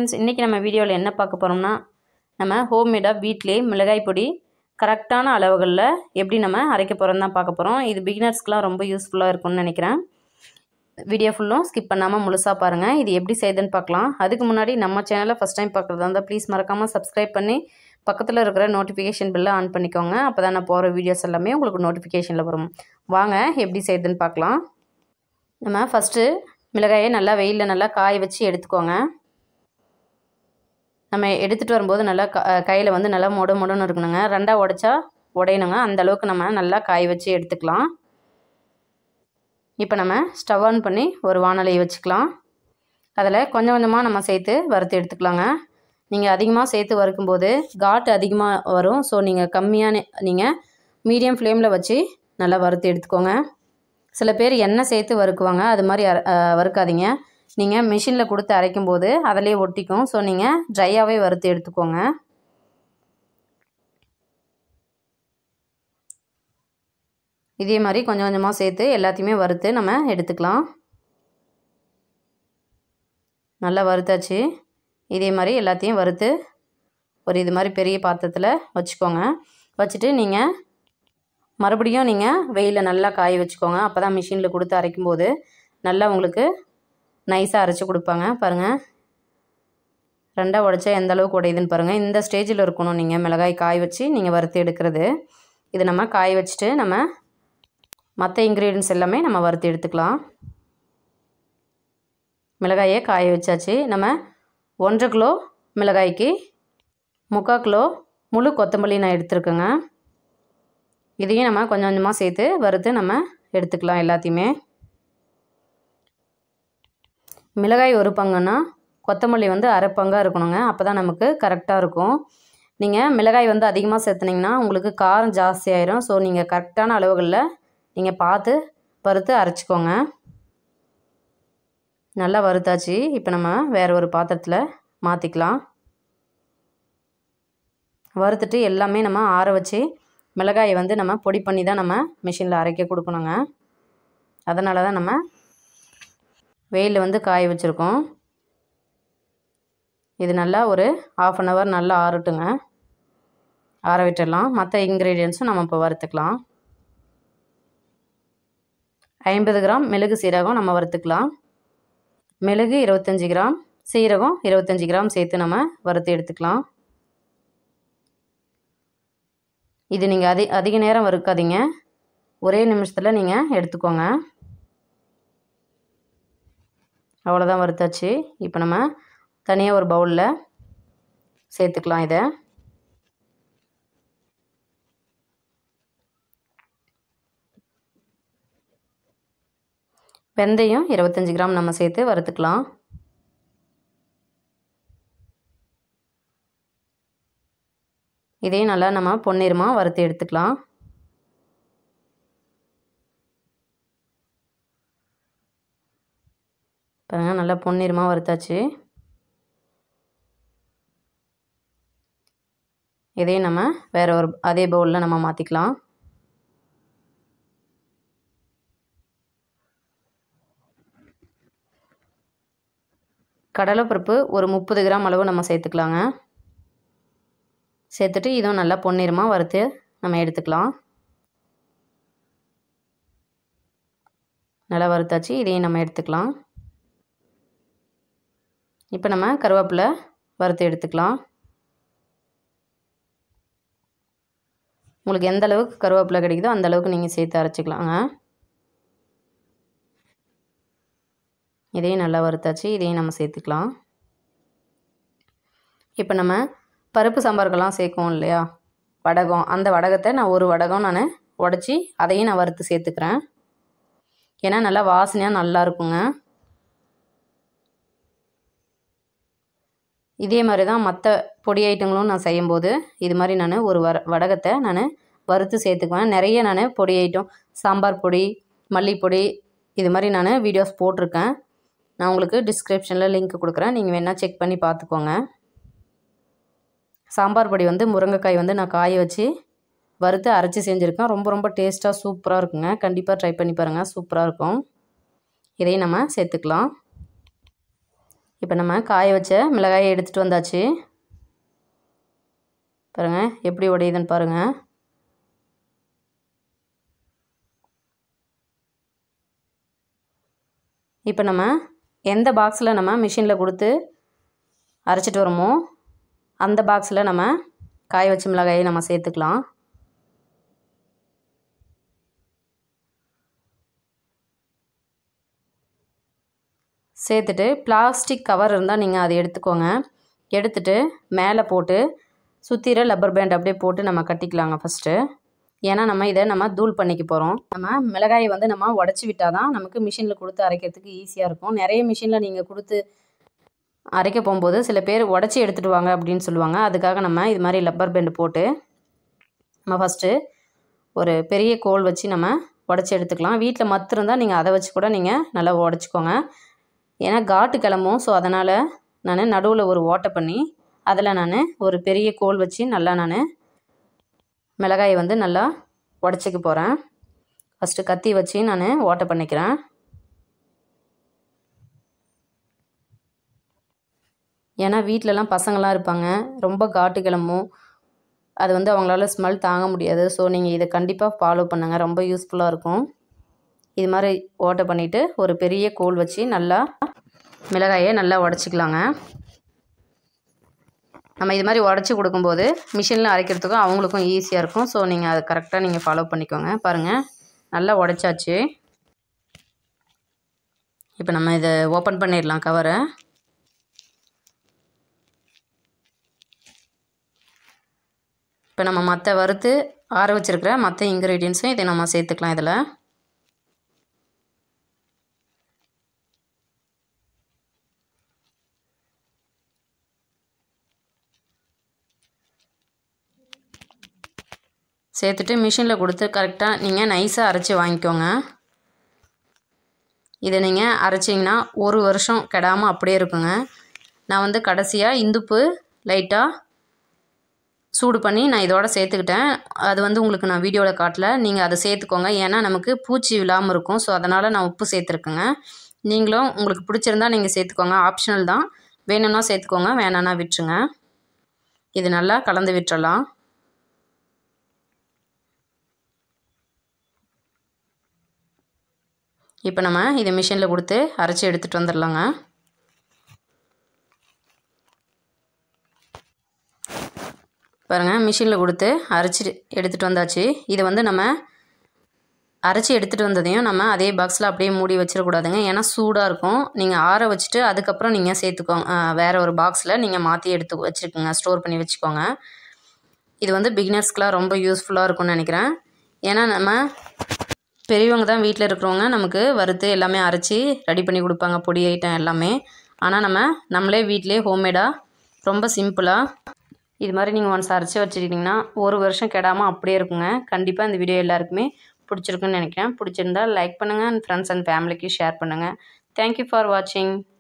friends இன்றைக்கி நம்ம வீடியோவில் என்ன பார்க்க போகிறோம்னா நம்ம ஹோம்மேடாக வீட்டிலே மிளகாய் பொடி கரெக்டான அளவுகளில் எப்படி நம்ம அரைக்க போகிறோம் தான் பார்க்க போகிறோம் இது பிகினர்ஸ்க்குலாம் ரொம்ப யூஸ்ஃபுல்லாக இருக்கும்னு நினைக்கிறேன் வீடியோ ஃபுல்லும் ஸ்கிப் பண்ணாமல் முழுசாக பாருங்கள் இது எப்படி செய்யுதுன்னு பார்க்கலாம் அதுக்கு முன்னாடி நம்ம சேனலை ஃபஸ்ட் டைம் பார்க்குறதா இருந்தால் ப்ளீஸ் மறக்காமல் சப்ஸ்கிரைப் பண்ணி பக்கத்தில் இருக்கிற நோட்டிஃபிகேஷன் பில்லை ஆன் பண்ணிக்கோங்க அப்போ தான் நான் போகிற வீடியோஸ் எல்லாமே உங்களுக்கு நோட்டிஃபிகேஷனில் வரும் வாங்க எப்படி செய்யுதுன்னு பார்க்கலாம் நம்ம ஃபஸ்ட்டு மிளகாயை நல்லா வெயிலில் நல்லா காய வச்சு எடுத்துக்கோங்க நம்ம எடுத்துகிட்டு வரும்போது நல்லா க கையில் வந்து நல்லா மொட மொடன்னு இருக்கணுங்க ரெண்டாக உடச்சா உடையணுங்க அந்த அளவுக்கு நம்ம நல்லா காய வச்சு எடுத்துக்கலாம் இப்போ நம்ம ஸ்டவ் ஆன் பண்ணி ஒரு வானொலியை வச்சுக்கலாம் அதில் கொஞ்சம் கொஞ்சமாக நம்ம சேர்த்து வறுத்து எடுத்துக்கலாங்க நீங்கள் அதிகமாக சேர்த்து வறுக்கும்போது காட்டு அதிகமாக வரும் ஸோ நீங்கள் கம்மியான நீங்கள் மீடியம் ஃப்ளேமில் வச்சு நல்லா வறுத்து எடுத்துக்கோங்க சில பேர் எண்ணெய் சேர்த்து வறுக்குவாங்க அது மாதிரி அர வறுக்காதீங்க நீங்கள் மிஷினில் கொடுத்து அரைக்கும்போது அதிலே ஒட்டிக்கும் ஸோ நீங்கள் ட்ரையாகவே வறுத்து எடுத்துக்கோங்க இதே மாதிரி கொஞ்சம் கொஞ்சமாக சேர்த்து எல்லாத்தையுமே வறுத்து நம்ம எடுத்துக்கலாம் நல்லா வறுத்தாச்சு இதே மாதிரி எல்லாத்தையும் வறுத்து ஒரு இது மாதிரி பெரிய பாத்திரத்தில் வச்சுக்கோங்க வச்சுட்டு நீங்கள் மறுபடியும் நீங்கள் வெயிலில் நல்லா காய வச்சுக்கோங்க அப்போ தான் மிஷினில் கொடுத்து அரைக்கும்போது நல்லா உங்களுக்கு நைஸாக அரைச்சி கொடுப்பாங்க பாருங்கள் ரெண்டாக உடச்சா எந்த அளவுக்கு உடையுதுன்னு பாருங்கள் இந்த ஸ்டேஜில் இருக்கணும் நீங்கள் மிளகாய் காய வச்சு நீங்கள் வறுத்து எடுக்கிறது இது நம்ம காய வச்சுட்டு நம்ம மற்ற இன்க்ரீடியன்ஸ் எல்லாமே நம்ம வறுத்து எடுத்துக்கலாம் மிளகாயை காய வச்சாச்சு நம்ம ஒன்றரை கிலோ மிளகாய்க்கு முக்கால் கிலோ முழு கொத்தமல்லி நான் எடுத்துருக்கேங்க இதையும் நம்ம கொஞ்சம் கொஞ்சமாக சேர்த்து வறுத்து நம்ம எடுத்துக்கலாம் எல்லாத்தையுமே மிளகாய் ஒரு பங்குன்னா கொத்தமல்லி வந்து அரை பங்காக இருக்கணுங்க அப்போ தான் நமக்கு கரெக்டாக இருக்கும் நீங்கள் மிளகாய் வந்து அதிகமாக சேர்த்துனிங்கன்னா உங்களுக்கு காரம் ஜாஸ்தி ஆயிரும் ஸோ நீங்கள் கரெக்டான அளவுகளில் நீங்கள் பார்த்து வறுத்து அரைச்சிக்கோங்க நல்லா வறுத்தாச்சு இப்போ நம்ம வேறு ஒரு பாத்திரத்தில் மாற்றிக்கலாம் வறுத்துட்டு எல்லாமே நம்ம ஆற வச்சு மிளகாயை வந்து நம்ம பொடி பண்ணி தான் நம்ம மிஷினில் அரைக்க கொடுக்கணுங்க அதனால தான் நம்ம வெயிலில் வந்து காய வச்சுருக்கோம் இது நல்லா ஒரு ஆஃப் அன் ஹவர் நல்லா ஆறட்டுங்க ஆற விட்டுடலாம் மற்ற இன்க்ரீடியன்ஸும் நம்ம இப்போ வறுத்துக்கலாம் ஐம்பது கிராம் மிளகு சீரகம் நம்ம வறுத்துக்கலாம் மிளகு இருபத்தஞ்சி கிராம் சீரகம் இருபத்தஞ்சி கிராம் சேர்த்து நம்ம வறுத்து எடுத்துக்கலாம் இது நீங்கள் அதி அதிக நேரம் வறுக்காதீங்க ஒரே நிமிஷத்தில் நீங்கள் எடுத்துக்கோங்க அவ்வளோதான் வறுத்தாச்சு இப்போ நம்ம தனியாக ஒரு பவுலில் சேர்த்துக்கலாம் இதை வெந்தயம் இருபத்தஞ்சி கிராம் நம்ம சேர்த்து வறுத்துக்கலாம் இதையும் நல்லா நம்ம பொன்னிறமாக வறுத்து எடுத்துக்கலாம் பாருங்கள் நல்லா பொன்னிறமாக வறுத்தாச்சு இதையும் நம்ம வேறு ஒரு அதே பவுலில் நம்ம மாற்றிக்கலாம் கடலைப்பருப்பு ஒரு முப்பது கிராம் அளவு நம்ம சேர்த்துக்கலாங்க சேர்த்துட்டு இதுவும் நல்லா பொன்னிறமாக வறுத்து நம்ம எடுத்துக்கலாம் நல்லா வறுத்தாச்சு இதையும் நம்ம எடுத்துக்கலாம் இப்போ நம்ம கருவேப்பிலை வறுத்து எடுத்துக்கலாம் உங்களுக்கு எந்த அளவுக்கு கருவேப்பிலை கிடைக்குதோ அந்த அளவுக்கு நீங்கள் சேர்த்து அரைச்சிக்கலாங்க இதையும் நல்லா வறுத்தாச்சு இதையும் நம்ம சேர்த்துக்கலாம் இப்போ நம்ம பருப்பு சாம்பாருக்கெல்லாம் சேர்க்குவோம் இல்லையா வடகம் அந்த வடகத்தை நான் ஒரு வடகம் நான் உடச்சி அதையும் நான் வறுத்து சேர்த்துக்கிறேன் ஏன்னா நல்லா வாசனையாக நல்லா இருக்குங்க இதே மாதிரி தான் மற்ற பொடி ஐட்டங்களும் நான் செய்யும்போது இது மாதிரி நான் ஒரு வர வடகத்தை நான் வறுத்து சேர்த்துக்குவேன் நிறைய நான் பொடி ஐட்டம் சாம்பார் பொடி மல்லிப்பொடி இது மாதிரி நான் வீடியோஸ் போட்டிருக்கேன் நான் உங்களுக்கு டிஸ்கிரிப்ஷனில் லிங்க் கொடுக்குறேன் நீங்கள் வேணால் செக் பண்ணி பார்த்துக்கோங்க சாம்பார் பொடி வந்து முருங்கைக்காய் வந்து நான் காய வச்சு வறுத்து அரைச்சி செஞ்சுருக்கேன் ரொம்ப ரொம்ப டேஸ்ட்டாக சூப்பராக இருக்குங்க கண்டிப்பாக ட்ரை பண்ணி பாருங்கள் சூப்பராக இருக்கும் இதையும் நம்ம சேர்த்துக்கலாம் இப்போ நம்ம காய வச்ச மிளகாயை எடுத்துகிட்டு வந்தாச்சு பாருங்கள் எப்படி உடையுதுன்னு பாருங்கள் இப்போ நம்ம எந்த பாக்ஸில் நம்ம மிஷினில் கொடுத்து அரைச்சிட்டு வரோமோ அந்த பாக்ஸில் நம்ம காய வச்ச மிளகாயை நம்ம சேர்த்துக்கலாம் சேர்த்துட்டு பிளாஸ்டிக் கவர் இருந்தால் நீங்கள் அதை எடுத்துக்கோங்க எடுத்துட்டு மேலே போட்டு சுற்றிற லப்பர் பேண்ட் அப்படியே போட்டு நம்ம கட்டிக்கலாங்க ஃபஸ்ட்டு ஏன்னா நம்ம இதை நம்ம தூள் பண்ணிக்க போகிறோம் நம்ம மிளகாயை வந்து நம்ம உடச்சி விட்டால் தான் நமக்கு மிஷினில் கொடுத்து அரைக்கிறதுக்கு ஈஸியாக இருக்கும் நிறைய மிஷினில் நீங்கள் கொடுத்து அரைக்க போகும்போது சில பேர் உடச்சி எடுத்துகிட்டு வாங்க அப்படின்னு சொல்லுவாங்க அதுக்காக நம்ம இது மாதிரி லப்பர் பேண்டு போட்டு நம்ம ஃபஸ்ட்டு ஒரு பெரிய கோல் வச்சு நம்ம உடச்சி எடுத்துக்கலாம் வீட்டில் மத்து இருந்தால் நீங்கள் அதை வச்சு கூட நீங்கள் நல்லா உடச்சிக்கோங்க ஏன்னா காட்டு கிளம்பும் ஸோ அதனால் நான் நடுவில் ஒரு ஓட்டை பண்ணி அதில் நான் ஒரு பெரிய கோல் வச்சு நல்லா நான் மிளகாயை வந்து நல்லா உடச்சிக்க போகிறேன் ஃபஸ்ட்டு கத்தி வச்சு நான் ஓட்டை பண்ணிக்கிறேன் ஏன்னா வீட்டிலலாம் பசங்களாம் இருப்பாங்க ரொம்ப காட்டு கிளம்பும் அது வந்து அவங்களால ஸ்மெல் தாங்க முடியாது ஸோ நீங்கள் இதை கண்டிப்பாக ஃபாலோ பண்ணுங்கள் ரொம்ப யூஸ்ஃபுல்லாக இருக்கும் இது மாதிரி ஓட்டை பண்ணிவிட்டு ஒரு பெரிய கோல் வச்சு நல்லா மிளகாயை நல்லா உடச்சிக்கலாங்க நம்ம இது மாதிரி உடச்சி கொடுக்கும்போது மிஷினில் அரைக்கிறதுக்கும் அவங்களுக்கும் ஈஸியாக இருக்கும் ஸோ நீங்கள் அதை கரெக்டாக நீங்கள் ஃபாலோ பண்ணிக்கோங்க பாருங்கள் நல்லா உடச்சாச்சு இப்போ நம்ம இதை ஓப்பன் பண்ணிடலாம் கவரை இப்போ நம்ம மற்ற வறுத்து ஆற வச்சுருக்கிற மற்ற இன்க்ரீடியன்ஸும் இதை நம்ம சேர்த்துக்கலாம் இதில் சேர்த்துட்டு மிஷினில் கொடுத்து கரெக்டாக நீங்கள் நைஸாக அரைச்சி வாங்கிக்கோங்க இதை நீங்கள் அரைச்சிங்கன்னா ஒரு வருஷம் கெடாமல் அப்படியே இருக்குங்க நான் வந்து கடைசியாக இந்துப்பு லைட்டாக சூடு பண்ணி நான் இதோட சேர்த்துக்கிட்டேன் அது வந்து உங்களுக்கு நான் வீடியோவில் காட்டல நீங்கள் அதை சேர்த்துக்கோங்க ஏன்னா நமக்கு பூச்சி விழாமல் இருக்கும் ஸோ அதனால் நான் உப்பு சேர்த்துருக்கேங்க நீங்களும் உங்களுக்கு பிடிச்சிருந்தா நீங்கள் சேர்த்துக்கோங்க ஆப்ஷனல் தான் வேணும்னா சேர்த்துக்கோங்க வேணான்னா விட்டுருங்க இது நல்லா கலந்து விட்டுறலாம் இப்போ நம்ம இதை மிஷினில் கொடுத்து அரைச்சி எடுத்துகிட்டு வந்துடலாங்க பாருங்கள் மிஷினில் கொடுத்து அரைச்சி எடுத்துகிட்டு வந்தாச்சு இதை வந்து நம்ம அரைச்சி எடுத்துகிட்டு வந்ததையும் நம்ம அதே பாக்ஸில் அப்படியே மூடி வச்சிடக்கூடாதுங்க ஏன்னா சூடாக இருக்கும் நீங்கள் ஆற வச்சுட்டு அதுக்கப்புறம் நீங்கள் சேர்த்துக்கோங்க வேறு ஒரு பாக்ஸில் நீங்கள் மாற்றி எடுத்து வச்சுருக்குங்க ஸ்டோர் பண்ணி வச்சுக்கோங்க இது வந்து பிகினர்ஸ்க்கெலாம் ரொம்ப யூஸ்ஃபுல்லாக இருக்கும்னு நினைக்கிறேன் ஏன்னா நம்ம பெரியவங்க தான் வீட்டில் இருக்கிறவங்க நமக்கு வறுத்து எல்லாமே அரைச்சி ரெடி பண்ணி கொடுப்பாங்க பொடி ஐட்டம் எல்லாமே ஆனால் நம்ம நம்மளே வீட்டிலே ஹோம்மேடாக ரொம்ப சிம்பிளாக இது மாதிரி நீங்கள் ஒன்ஸ் அரைச்சி வச்சுக்கிட்டிங்கன்னா ஒரு வருஷம் கெடாமல் அப்படியே இருக்குங்க கண்டிப்பாக இந்த வீடியோ எல்லாருக்குமே பிடிச்சிருக்குன்னு நினைக்கிறேன் பிடிச்சிருந்தா லைக் பண்ணுங்கள் அண்ட் ஃப்ரெண்ட்ஸ் அண்ட் ஃபேமிலிக்கு ஷேர் பண்ணுங்கள் தேங்க்யூ ஃபார் வாட்சிங்